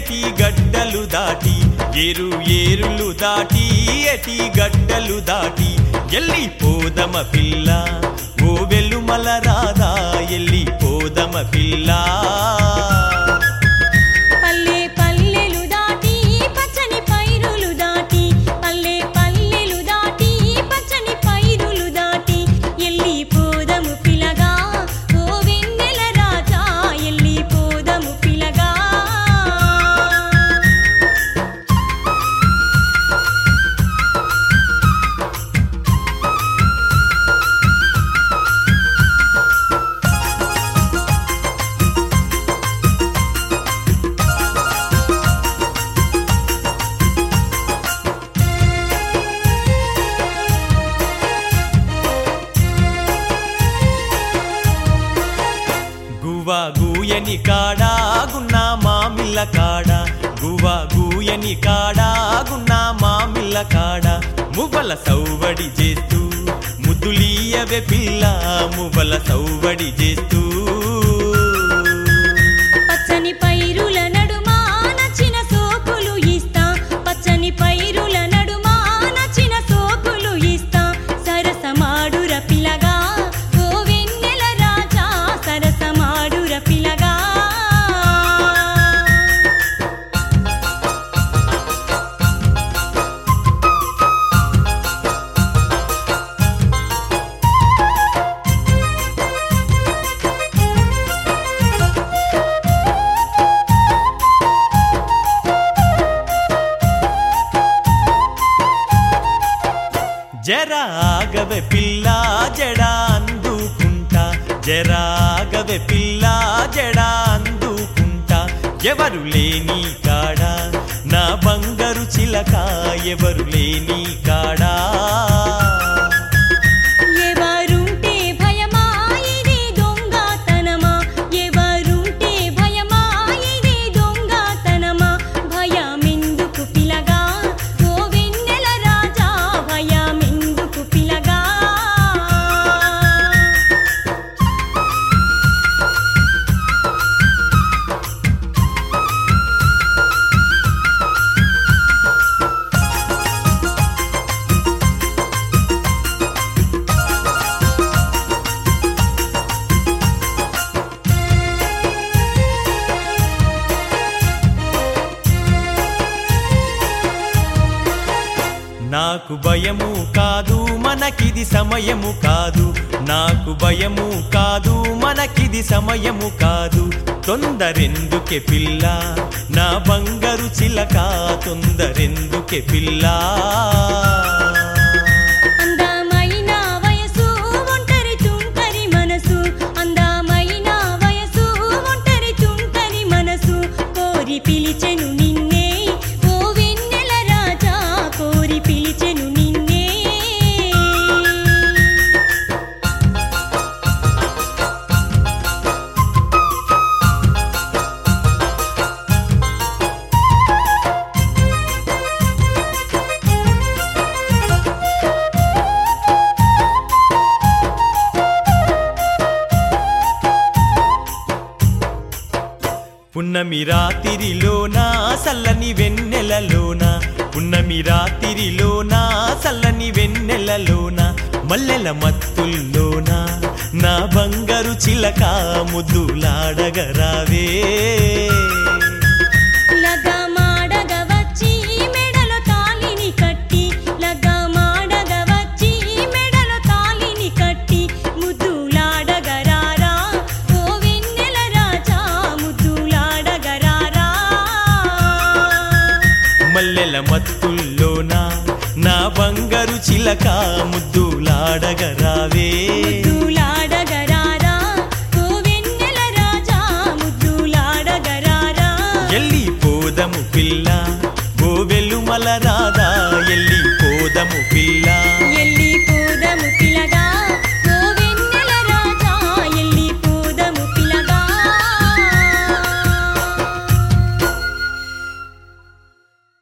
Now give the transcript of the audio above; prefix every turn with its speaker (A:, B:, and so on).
A: ఎటి గడ్డలు దాటి ఏరు ఏరులు దాటి ఎటి గడ్డలు దాటి ఎల్లి పోదమ పిల్ల ఓ వెలుమల రాదా ఎల్లి పోదమ పిల్ల
B: పల్లె పల్లెలు దాటి పచ్చని పైరులు దాటి పల్లె పల్లెలు దాటి పచ్చని పైరులు దాటి ఎల్లి పోదము పిలగా ఓ వెన్నెల రాజా ఎల్లి పోదము పిలగా
A: గువ్వ గూయని కాడా గున్నా మామిళ్ళ కాడా గువ్వ గూయని కాడా గున్నా మామిళ్ళ కాడా మువ్వల సౌవడి చేస్తూ ముద్దులీయవే పిల్ల మువ్వల సౌవడి చేస్తూ
B: పచ్చని పైరుల నడుమా నచ్చిన సోకులు ఇస్తా పచ్చని పైరుల నడుమా నచ్చిన సోకులు ఇస్తా సరసమాడుర పిలగా ఓ వెన్నెల రాజా సరసమాడుర పిలగా
A: జరాగవె పిల్ల జడా అందుకుంటా జరాగవె పిల్ల జడా అందుకుంటా ఎవరు లేని కాడా నా బంగారు చిలక ఎవరు లేని కాడా
B: ఎవరుంటే భయమా ఇది దొంగతనమా ఎవరుంటే భయమా ఇది దొంగతనమా భయమెందుకు పిలగా ఓ వెన్నెల రాజా భయమెందుకు పిలగా
A: నాకు భయము కాదు మనకిది సమయము కాదు నాకు భయము కాదు మనకిది సమయము కాదు తొందరెందుకే పిల్ల నా బంగారు చిలక తొందరెందుకే పిల్ల
B: అందమైన వయసు ఒంటరి తుంటరి మనసు అందమైన వయసు ఒంటరి తుంటరి మనసు కోరి పిలిచెను నిన్నే ఓ వెన్నెల రాజా కోరి పిలిచెను నిన్నే
A: పున్నమి రాతిరిలోన సల్లని వెన్నెలలోన పున్నమి రాతిరిలోన సల్లని వెన్నెలలోన మల్లెల మత్తుల్లోన నా బంగారు చిలక ముద్దులాడగరావే
B: లగమాడగ వచ్చి మెడలో తాలిని కట్టి లగమాడగ వచ్చి మెడలో తాలిని కట్టి ముద్దులాడగరారా ఓ వెన్నెల రాజా ముద్దులాడగరారా
A: మల్లెల మత్తుల్లోన నా బంగారు చిలక ముద్దులాడగరావే